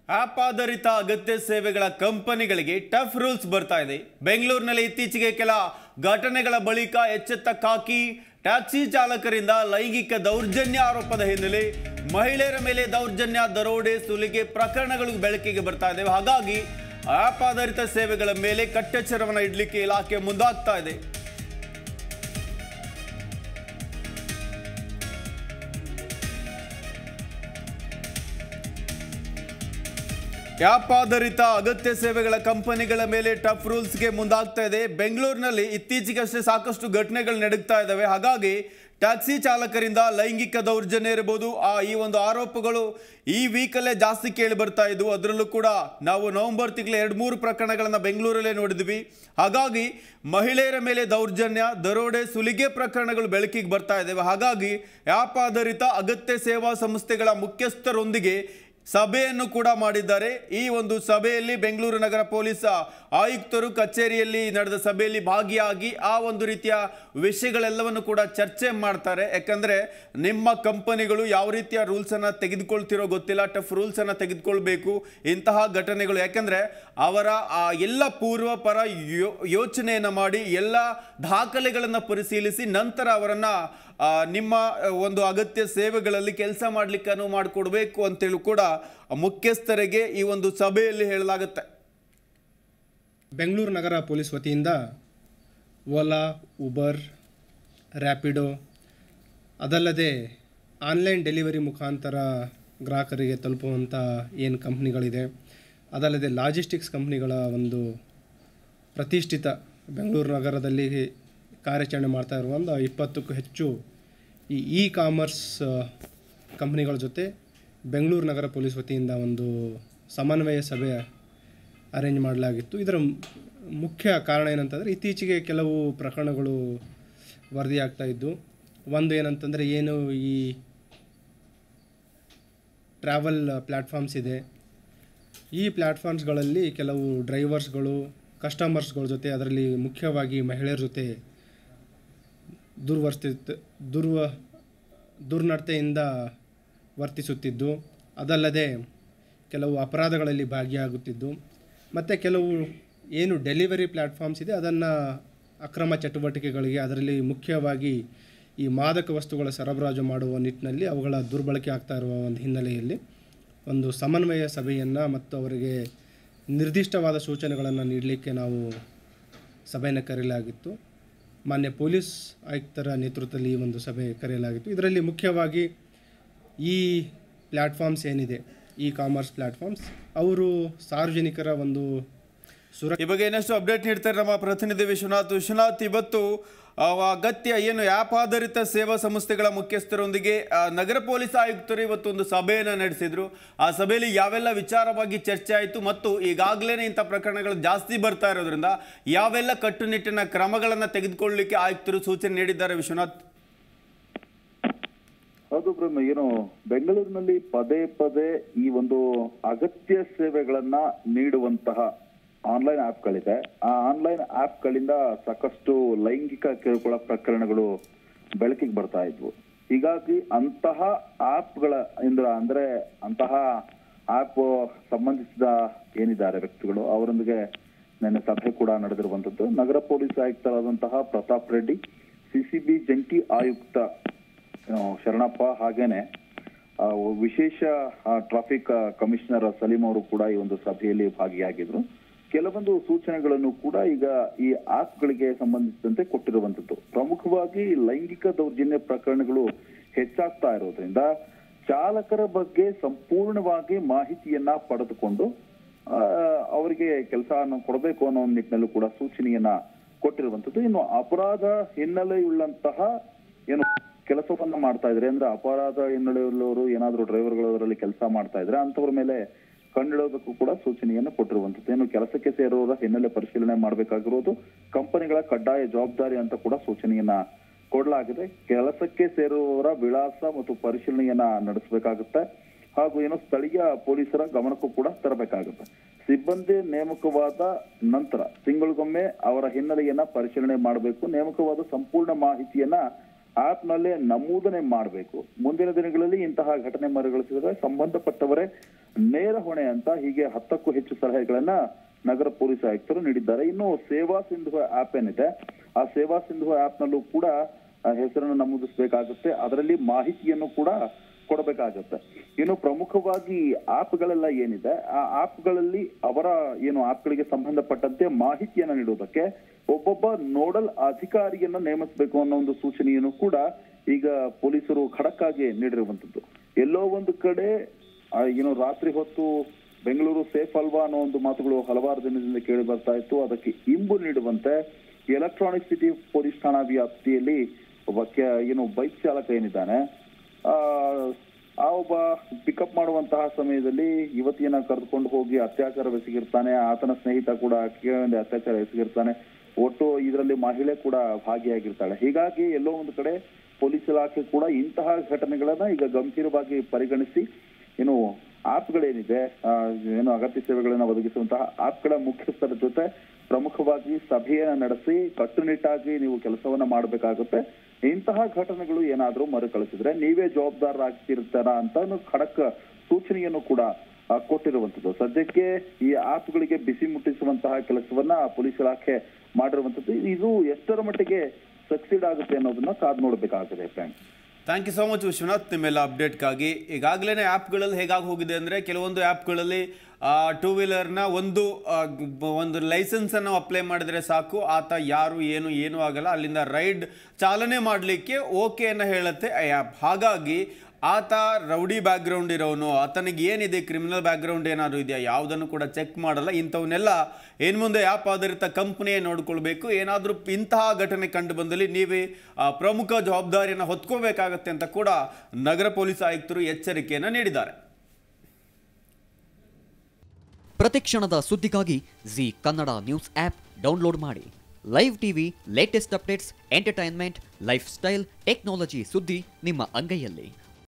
app ಆಧಾರಿತ ಅಗತ್ಯ ಸೇವೆಗಳ ಕಂಪನಿಗಳಿಗೆ ಟಫ್ ರೂಲ್ಸ್ ಬರ್ತಾ ಇದೆ ಬೆಂಗಳೂರಿನಲ್ಲಿ ಇತ್ತೀಚೆಗೆ ಕೆಲ ಘಟನೆಗಳ ಬಳಿಕ ಎಚ್ಚೆತ್ತ ಕಾಕಿ ಟ್ಯಾಕ್ಸಿ ಚಾಲಕರಿಂದ ಲೈಂಗಿಕ ದೌರ್ಜನ್ಯ ಆರೋಪದ ಹಿನ್ನೆಲೆ ಮಹಿಳೆಯರ ಮೇಲೆ ದೌರ್ಜನ್ಯ ದರೋಡೆ ಸುಲಿಗೆ ಪ್ರಕರಣಗಳು ಬೆಳಕಿಗೆ ಬರ್ತಾ ಇದ್ದಾವೆ ಹಾಗಾಗಿ ಆಪ್ ಆಧಾರಿತ ಸೇವೆಗಳ ಮೇಲೆ ಕಟ್ಟೆಚ್ಚರವನ್ನು ಇಡಲಿಕ್ಕೆ ಇಲಾಖೆ ಮುಂದಾಗ್ತಾ ಇದೆ ಆ್ಯಪ್ ಆಧಾರಿತ ಅಗತ್ಯ ಸೇವೆಗಳ ಕಂಪನಿಗಳ ಮೇಲೆ ಟಫ್ ರೂಲ್ಸ್ಗೆ ಮುಂದಾಗ್ತಾ ಇದೆ ಬೆಂಗಳೂರಿನಲ್ಲಿ ಇತ್ತೀಚೆಗಷ್ಟೇ ಸಾಕಷ್ಟು ಘಟನೆಗಳು ನಡೀತಾ ಇದ್ದಾವೆ ಹಾಗಾಗಿ ಟ್ಯಾಕ್ಸಿ ಚಾಲಕರಿಂದ ಲೈಂಗಿಕ ದೌರ್ಜನ್ಯ ಇರಬಹುದು ಆ ಈ ಒಂದು ಆರೋಪಗಳು ಈ ವೀಕಲ್ಲೇ ಜಾಸ್ತಿ ಕೇಳಿ ಬರ್ತಾ ಇದ್ವು ಅದರಲ್ಲೂ ಕೂಡ ನಾವು ನವೆಂಬರ್ ತಿಂಗಳ ಎರಡು ಮೂರು ಪ್ರಕರಣಗಳನ್ನು ಬೆಂಗಳೂರಲ್ಲೇ ನೋಡಿದ್ವಿ ಹಾಗಾಗಿ ಮಹಿಳೆಯರ ಮೇಲೆ ದೌರ್ಜನ್ಯ ದರೋಡೆ ಸುಲಿಗೆ ಪ್ರಕರಣಗಳು ಬೆಳಕಿಗೆ ಬರ್ತಾ ಇದ್ದಾವೆ ಹಾಗಾಗಿ ಆ್ಯಪ್ ಆಧಾರಿತ ಅಗತ್ಯ ಸೇವಾ ಸಂಸ್ಥೆಗಳ ಮುಖ್ಯಸ್ಥರೊಂದಿಗೆ ಸಭೆಯನ್ನು ಕೂಡ ಮಾಡಿದ್ದಾರೆ ಈ ಒಂದು ಸಭೆಯಲ್ಲಿ ಬೆಂಗಳೂರು ನಗರ ಪೊಲೀಸ್ ಆಯುಕ್ತರು ಕಚೇರಿಯಲ್ಲಿ ನಡೆದ ಸಭೆಯಲ್ಲಿ ಭಾಗಿಯಾಗಿ ಆ ಒಂದು ರೀತಿಯ ವಿಷಯಗಳೆಲ್ಲವನ್ನು ಕೂಡ ಚರ್ಚೆ ಮಾಡ್ತಾರೆ ಯಾಕಂದ್ರೆ ನಿಮ್ಮ ಕಂಪನಿಗಳು ಯಾವ ರೀತಿಯ ರೂಲ್ಸನ್ನು ತೆಗೆದುಕೊಳ್ತಿರೋ ಗೊತ್ತಿಲ್ಲ ಟಫ್ ರೂಲ್ಸನ್ನು ತೆಗೆದುಕೊಳ್ಬೇಕು ಇಂತಹ ಘಟನೆಗಳು ಯಾಕಂದ್ರೆ ಅವರ ಆ ಎಲ್ಲ ಪೂರ್ವಪರ ಯೋ ಯೋಚನೆಯನ್ನು ಮಾಡಿ ಎಲ್ಲ ದಾಖಲೆಗಳನ್ನು ಪರಿಶೀಲಿಸಿ ನಂತರ ಅವರನ್ನು ಆ, ನಿಮ್ಮ ಆ, ಒಂದು ಅಗತ್ಯ ಸೇವೆಗಳಲ್ಲಿ ಕೆಲಸ ಮಾಡಲಿಕ್ಕೆ ಅನುವು ಮಾಡಿಕೊಡ್ಬೇಕು ಅಂತೇಳಿ ಕೂಡ ಮುಖ್ಯಸ್ಥರಿಗೆ ಈ ಒಂದು ಸಭೆಯಲ್ಲಿ ಹೇಳಲಾಗುತ್ತೆ ಬೆಂಗಳೂರು ನಗರ ಪೊಲೀಸ್ ವತಿಯಿಂದ ಓಲಾ ಉಬರ್ ರ್ಯಾಪಿಡೋ ಅದಲ್ಲದೆ ಆನ್ಲೈನ್ ಡೆಲಿವರಿ ಮುಖಾಂತರ ಗ್ರಾಹಕರಿಗೆ ತಲುಪುವಂಥ ಏನು ಕಂಪ್ನಿಗಳಿದೆ ಅದಲ್ಲದೆ ಲಾಜಿಸ್ಟಿಕ್ಸ್ ಕಂಪ್ನಿಗಳ ಒಂದು ಪ್ರತಿಷ್ಠಿತ ಬೆಂಗಳೂರು ನಗರದಲ್ಲಿ ಕಾರ್ಯಾಚರಣೆ ಮಾಡ್ತಾ ಇರುವ ಒಂದು ಇಪ್ಪತ್ತಕ್ಕೂ ಹೆಚ್ಚು ಈ ಇ ಕಾಮರ್ಸ್ ಕಂಪ್ನಿಗಳ ಜೊತೆ ಬೆಂಗಳೂರು ನಗರ ಪೊಲೀಸ್ ವತಿಯಿಂದ ಒಂದು ಸಮನ್ವಯ ಸಭೆ ಅರೇಂಜ್ ಮಾಡಲಾಗಿತ್ತು ಇದರ ಮು- ಮುಖ್ಯ ಕಾರಣ ಏನಂತಂದರೆ ಇತ್ತೀಚೆಗೆ ಕೆಲವು ಪ್ರಕರಣಗಳು ವರದಿಯಾಗ್ತಾ ಇದ್ದು ಒಂದು ಏನಂತಂದರೆ ಏನು ಈ ಟ್ರಾವೆಲ್ ಪ್ಲ್ಯಾಟ್ಫಾರ್ಮ್ಸ್ ಇದೆ ಈ ಪ್ಲ್ಯಾಟ್ಫಾರ್ಮ್ಸ್ಗಳಲ್ಲಿ ಕೆಲವು ಡ್ರೈವರ್ಸ್ಗಳು ಕಸ್ಟಮರ್ಸ್ಗಳ ಜೊತೆ ಅದರಲ್ಲಿ ಮುಖ್ಯವಾಗಿ ಮಹಿಳೆಯರ ಜೊತೆ ದುರ್ವರ್ತಿತ್ ದುರ್ವ ದುರ್ನಡತೆಯಿಂದ ವರ್ತಿಸುತ್ತಿದ್ದು ಅದಲ್ಲದೆ ಕೆಲವು ಅಪರಾಧಗಳಲ್ಲಿ ಭಾಗಿಯಾಗುತ್ತಿದ್ದು ಮತ್ತು ಕೆಲವು ಏನು ಡೆಲಿವರಿ ಪ್ಲ್ಯಾಟ್ಫಾರ್ಮ್ಸ್ ಇದೆ ಅದನ್ನು ಅಕ್ರಮ ಚಟುವಟಿಕೆಗಳಿಗೆ ಅದರಲ್ಲಿ ಮುಖ್ಯವಾಗಿ ಈ ಮಾದಕ ವಸ್ತುಗಳ ಸರಬರಾಜು ಮಾಡುವ ನಿಟ್ಟಿನಲ್ಲಿ ಅವುಗಳ ದುರ್ಬಳಕೆ ಆಗ್ತಾ ಇರುವ ಒಂದು ಹಿನ್ನೆಲೆಯಲ್ಲಿ ಒಂದು ಸಮನ್ವಯ ಸಭೆಯನ್ನು ಮತ್ತು ಅವರಿಗೆ ನಿರ್ದಿಷ್ಟವಾದ ಸೂಚನೆಗಳನ್ನು ನೀಡಲಿಕ್ಕೆ ನಾವು ಸಭೆಯನ್ನು ಕರೆಯಲಾಗಿತ್ತು ಮಾನ್ಯ ಪೊಲೀಸ್ ಆಯುಕ್ತರ ನೇತೃತ್ವದಲ್ಲಿ ಈ ಒಂದು ಸಭೆ ಕರೆಯಲಾಗಿತ್ತು ಇದರಲ್ಲಿ ಮುಖ್ಯವಾಗಿ ಈ ಪ್ಲ್ಯಾಟ್ಫಾರ್ಮ್ಸ್ ಏನಿದೆ ಇ ಕಾಮರ್ಸ್ ಪ್ಲ್ಯಾಟ್ಫಾರ್ಮ್ಸ್ ಅವರು ಸಾರ್ವಜನಿಕರ ಒಂದು ಸುರ ಈ ಬಗ್ಗೆ ಇನ್ನಷ್ಟು ಅಪ್ಡೇಟ್ ನೀಡ್ತಾರೆ ನಮ್ಮ ಪ್ರತಿನಿಧಿ ವಿಶ್ವನಾಥ್ ವಿಶ್ವನಾಥ್ ಇವತ್ತು ಆ, ಅಗತ್ಯ ಏನು ಆ್ಯಪ್ ಆಧಾರಿತ ಸೇವಾ ಸಂಸ್ಥೆಗಳ ಮುಖ್ಯಸ್ಥರೊಂದಿಗೆ ಆ, ನಗರ ಪೊಲೀಸ್ ಆಯುಕ್ತರು ಇವತ್ತು ಒಂದು ಸಭೆಯನ್ನು ನಡೆಸಿದ್ರು ಆ ಸಭೆಯಲ್ಲಿ ಯಾವೆಲ್ಲ ವಿಚಾರವಾಗಿ ಚರ್ಚೆ ಆಯಿತು ಮತ್ತು ಈಗಾಗಲೇ ಇಂಥ ಪ್ರಕರಣಗಳು ಜಾಸ್ತಿ ಬರ್ತಾ ಇರೋದ್ರಿಂದ ಯಾವೆಲ್ಲ ಕಟ್ಟುನಿಟ್ಟಿನ ಕ್ರಮಗಳನ್ನು ತೆಗೆದುಕೊಳ್ಳಲಿಕ್ಕೆ ಆಯುಕ್ತರು ಸೂಚನೆ ನೀಡಿದ್ದಾರೆ ವಿಶ್ವನಾಥ್ ಹೌದು ಬ್ರಹ್ಮ ಏನು ಬೆಂಗಳೂರಿನಲ್ಲಿ ಪದೇ ಪದೇ ಈ ಒಂದು ಅಗತ್ಯ ಸೇವೆಗಳನ್ನ ನೀಡುವಂತಹ ಆನ್ಲೈನ್ ಆಪ್ಗಳಿದೆ ಆ ಆನ್ಲೈನ್ ಆಪ್ಗಳಿಂದ ಸಾಕಷ್ಟು ಲೈಂಗಿಕ ಕಿರುಕುಳ ಪ್ರಕರಣಗಳು ಬೆಳಕಿಗೆ ಬರ್ತಾ ಇದ್ವು ಹೀಗಾಗಿ ಅಂತಹ ಆಪ್ಗಳ ಇಂದ ಅಂದ್ರೆ ಅಂತಹ ಆಪ್ ಸಂಬಂಧಿಸಿದ ಏನಿದ್ದಾರೆ ವ್ಯಕ್ತಿಗಳು ಅವರೊಂದಿಗೆ ನಿನ್ನೆ ಸಭೆ ಕೂಡ ನಡೆದಿರುವಂತದ್ದು ನಗರ ಪೊಲೀಸ್ ಆಯುಕ್ತರಾದಂತಹ ಪ್ರತಾಪ್ ರೆಡ್ಡಿ ಸಿಸಿಬಿ ಜಂಟಿ ಆಯುಕ್ತ ಆ, ಶರಣಪ್ಪ ಹಾಗೇನೆ ಆ, ವಿಶೇಷ ಟ್ರಾಫಿಕ್ ಕಮಿಷನರ್ ಸಲೀಂ ಅವರು ಕೂಡ ಈ ಒಂದು ಸಭೆಯಲ್ಲಿ ಭಾಗಿಯಾಗಿದ್ರು ಕೆಲವೊಂದು ಸೂಚನೆಗಳನ್ನು ಕೂಡ ಈಗ ಈ ಆಪ್ಗಳಿಗೆ ಸಂಬಂಧಿಸಿದಂತೆ ಕೊಟ್ಟಿರುವಂತದ್ದು ಪ್ರಮುಖವಾಗಿ ಲೈಂಗಿಕ ದೌರ್ಜನ್ಯ ಪ್ರಕರಣಗಳು ಹೆಚ್ಚಾಗ್ತಾ ಇರೋದ್ರಿಂದ ಚಾಲಕರ ಬಗ್ಗೆ ಸಂಪೂರ್ಣವಾಗಿ ಮಾಹಿತಿಯನ್ನ ಪಡೆದುಕೊಂಡು ಆ, ಅವರಿಗೆ ಕೆಲಸವನ್ನು ಕೊಡಬೇಕು ಅನ್ನೋ ಒಂದು ನಿಟ್ಟಿನಲ್ಲೂ ಕೂಡ ಸೂಚನೆಯನ್ನ ಕೊಟ್ಟಿರುವಂತದ್ದು ಇನ್ನು ಅಪರಾಧ ಹಿನ್ನೆಲೆಯುಳ್ಳಂತಹ ಏನು ಕೆಲಸವನ್ನ ಮಾಡ್ತಾ ಇದ್ರೆ ಅಂದ್ರೆ ಅಪರಾಧ ಹಿನ್ನೆಲೆಯುಳ್ಳವರು ಏನಾದ್ರೂ ಡ್ರೈವರ್ಗಳು ಅದರಲ್ಲಿ ಕೆಲಸ ಮಾಡ್ತಾ ಇದ್ರೆ ಅಂತವ್ರ ಮೇಲೆ ಕಂಡಿಡೋದಕ್ಕೂ ಕೂಡ ಸೂಚನೆಯನ್ನು ಕೊಟ್ಟಿರುವಂತದ್ದು ಏನು ಕೆಲಸಕ್ಕೆ ಸೇರುವವರ ಹಿನ್ನೆಲೆ ಪರಿಶೀಲನೆ ಮಾಡಬೇಕಾಗಿರೋದು ಕಂಪನಿಗಳ ಕಡ್ಡಾಯ ಜವಾಬ್ದಾರಿ ಅಂತ ಕೂಡ ಸೂಚನೆಯನ್ನ ಕೊಡಲಾಗಿದೆ ಕೆಲಸಕ್ಕೆ ಸೇರುವವರ ವಿಳಾಸ ಮತ್ತು ಪರಿಶೀಲನೆಯನ್ನ ನಡೆಸಬೇಕಾಗುತ್ತೆ ಹಾಗೂ ಏನು ಸ್ಥಳೀಯ ಪೊಲೀಸರ ಗಮನಕ್ಕೂ ಕೂಡ ತರಬೇಕಾಗುತ್ತೆ ಸಿಬ್ಬಂದಿ ನೇಮಕವಾದ ನಂತರ ತಿಂಗಳಿಗೊಮ್ಮೆ ಅವರ ಹಿನ್ನೆಲೆಯನ್ನ ಪರಿಶೀಲನೆ ಮಾಡಬೇಕು ನೇಮಕವಾದ ಸಂಪೂರ್ಣ ಮಾಹಿತಿಯನ್ನ ಆಪ್ ನಲ್ಲೇ ನಮೂದನೆ ಮಾಡಬೇಕು ಮುಂದಿನ ದಿನಗಳಲ್ಲಿ ಇಂತಹ ಘಟನೆ ಮರುಗಳಿಸಿದರೆ ಸಂಬಂಧಪಟ್ಟವರೇ ನೇರ ಹೊಣೆ ಅಂತ ಹೀಗೆ ಹತ್ತಕ್ಕೂ ಹೆಚ್ಚು ಸಲಹೆಗಳನ್ನ ನಗರ ಪೊಲೀಸ್ ಆಯುಕ್ತರು ನೀಡಿದ್ದಾರೆ ಇನ್ನು ಸೇವಾ ಸಿಂಧು ಆಪ್ ಏನಿದೆ ಆ ಸೇವಾ ಸಿಂಧು ಆಪ್ ನಲ್ಲೂ ಕೂಡ ಆ, ಹೆಸರನ್ನು ನಮೂದಿಸಬೇಕಾಗುತ್ತೆ ಅದರಲ್ಲಿ ಮಾಹಿತಿಯನ್ನು ಕೂಡ ಕೊಡಬೇಕಾಗುತ್ತೆ ಇನ್ನು ಪ್ರಮುಖವಾಗಿ ಆಪ್ಗಳೆಲ್ಲ ಏನಿದೆ ಆ ಆಪ್ಗಳಲ್ಲಿ ಅವರ ಏನು ಆಪ್ಗಳಿಗೆ ಸಂಬಂಧಪಟ್ಟಂತೆ ಮಾಹಿತಿಯನ್ನ ನೀಡುವುದಕ್ಕೆ ಒಬ್ಬೊಬ್ಬ ನೋಡಲ್ ಅಧಿಕಾರಿಯನ್ನ ನೇಮಿಸಬೇಕು ಅನ್ನೋ ಒಂದು ಸೂಚನೆಯನ್ನು ಕೂಡ ಈಗ ಪೊಲೀಸರು ಖಡಕ್ ಆಗಿ ನೀಡಿರುವಂತದ್ದು ಎಲ್ಲೋ ಒಂದು ಕಡೆ ಆ, ಏನು ರಾತ್ರಿ ಹೊತ್ತು ಬೆಂಗಳೂರು ಸೇಫ್ ಅಲ್ವಾ ಅನ್ನೋ ಒಂದು ಮಾತುಗಳು ಹಲವಾರು ದಿನದಿಂದ ಕೇಳಿ ಬರ್ತಾ ಇತ್ತು ಅದಕ್ಕೆ ಇಂಬು ನೀಡುವಂತೆ ಎಲೆಕ್ಟ್ರಾನಿಕ್ ಸಿಟಿ ಪೊಲೀಸ್ ಠಾಣಾ ವ್ಯಾಪ್ತಿಯಲ್ಲಿ ಒಬ್ಬ ಕೆ- ಏನು ಬೈಕ್ ಚಾಲಕ ಏನಿದ್ದಾನೆ ಆ, ಆ ಒಬ್ಬ ಪಿಕಪ್ ಮಾಡುವಂತಹ ಸಮಯದಲ್ಲಿ ಯುವತಿಯನ್ನ ಕರೆದುಕೊಂಡು ಹೋಗಿ ಅತ್ಯಾಚಾರ ಎಸಗಿರ್ತಾನೆ ಆತನ ಸ್ನೇಹಿತ ಕೂಡ ಕೇಳಿದ ಅತ್ಯಾಚಾರ ಎಸಗಿರ್ತಾನೆ ಒಟ್ಟು ಇದರಲ್ಲಿ ಮಹಿಳೆ ಕೂಡ ಭಾಗಿಯಾಗಿರ್ತಾಳೆ ಹೀಗಾಗಿ ಎಲ್ಲೋ ಒಂದು ಕಡೆ ಪೊಲೀಸ್ ಇಲಾಖೆ ಕೂಡ ಇಂತಹ ಘಟನೆಗಳನ್ನ ಈಗ ಗಂಭೀರವಾಗಿ ಪರಿಗಣಿಸಿ ಏನು ಆಪ್ಗಳೇನಿದೆ ಆ, ಏನು ಅಗತ್ಯ ಸೇವೆಗಳನ್ನ ಒದಗಿಸುವಂತಹ ಆಪ್ಗಳ ಮುಖ್ಯಸ್ಥರ ಜೊತೆ ಪ್ರಮುಖವಾಗಿ ಸಭೆಯನ್ನ ನಡೆಸಿ ಕಟ್ಟುನಿಟ್ಟಾಗಿ ನೀವು ಕೆಲಸವನ್ನ ಮಾಡಬೇಕಾಗುತ್ತೆ ಇಂತಹ ಘಟನೆಗಳು ಏನಾದ್ರೂ ಮರುಕಳಿಸಿದ್ರೆ ನೀವೇ ಜವಾಬ್ದಾರರಾಗ್ತಿರ್ತಾರ ಅಂತ ಖಡಕ್ ಸೂಚನೆಯನ್ನು ಕೂಡ ಆ, ಕೊಟ್ಟಿರುವಂತದ್ದು ಸದ್ಯಕ್ಕೆ ಈ ಆಪ್ಗಳಿಗೆ ಬಿಸಿ ಮುಟ್ಟಿಸುವಂತಹ ಕೆಲಸವನ್ನ ಪೊಲೀಸ್ ಇಲಾಖೆ ಮಾಡಿರುವಂತದ್ದು ಇದು ಎಷ್ಟರ ಮಟ್ಟಿಗೆ ಸಕ್ಸೀಡ್ ಆಗುತ್ತೆ ಅನ್ನೋದನ್ನ ಕಾದ್ ನೋಡ್ಬೇಕಾಗಿದೆ friend thank you so much Vishwanath ನಿಮ್ಮೆಲ್ಲ ಅಪ್ಡೇಟ್ಗಾಗಿ ಈಗಾಗಲೇ ಆ್ಯಪ್ಗಳಲ್ಲಿ ಹೇಗಾಗಿ ಹೋಗಿದೆ ಅಂದರೆ ಕೆಲವೊಂದು ಆ್ಯಪ್ಗಳಲ್ಲಿ ಟೂ ವೀಲರ್ನ ಒಂದು ಆ, ಗ್- ಒಂದು ಲೈಸೆನ್ಸನ್ನು ಅಪ್ಲೈ ಮಾಡಿದರೆ ಸಾಕು ಆತ ಯಾರು ಏನು ಏನೂ ಆಗಲ್ಲ ಅಲ್ಲಿಂದ ರೈಡ್ ಚಾಲನೆ ಮಾಡಲಿಕ್ಕೆ ಓಕೆಯನ್ನು ಹೇಳುತ್ತೆ ಆ ಆ್ಯಪ್ ಹಾಗಾಗಿ ಆತ ರೌಡಿ ಬ್ಯಾಕ್ಗ್ರೌಂಡ್ ಇರೋನು ಆತನಿಗೆ ಏನಿದೆ ಕ್ರಿಮಿನಲ್ ಬ್ಯಾಕ್ಗ್ರೌಂಡ್ ಏನಾದ್ರು ಇದೆಯಾ ಯಾವುದನ್ನು ಕೂಡ ಚೆಕ್ ಮಾಡಲ್ಲ ಇಂಥವನ್ನೆಲ್ಲ ಏನು ಮುಂದೆ ಆ್ಯಪ್ ಆಧಾರಿತ ಕಂಪ್ನಿಯೇ ನೋಡ್ಕೊಳ್ಬೇಕು ಏನಾದರೂ ಇಂತಹ ಘಟನೆ ಕಂಡು ಬಂದಲ್ಲಿ ನೀವೇ ಆ, ಪ್ರಮುಖ ಜವಾಬ್ದಾರಿಯನ್ನು ಹೊತ್ಕೋಬೇಕಾಗತ್ತೆ ಅಂತ ಕೂಡ ನಗರ ಪೊಲೀಸ್ ಆಯುಕ್ತರು ಎಚ್ಚರಿಕೆಯನ್ನು ನೀಡಿದ್ದಾರೆ ಪ್ರತಿಕ್ಷಣದ ಸುದ್ದಿಗಾಗಿ Zee Kannada news app download ಮಾಡಿ live TV latest updates entertainment lifestyle technology ಸುದ್ದಿ ನಿಮ್ಮ ಅಂಗೈಯಲ್ಲಿ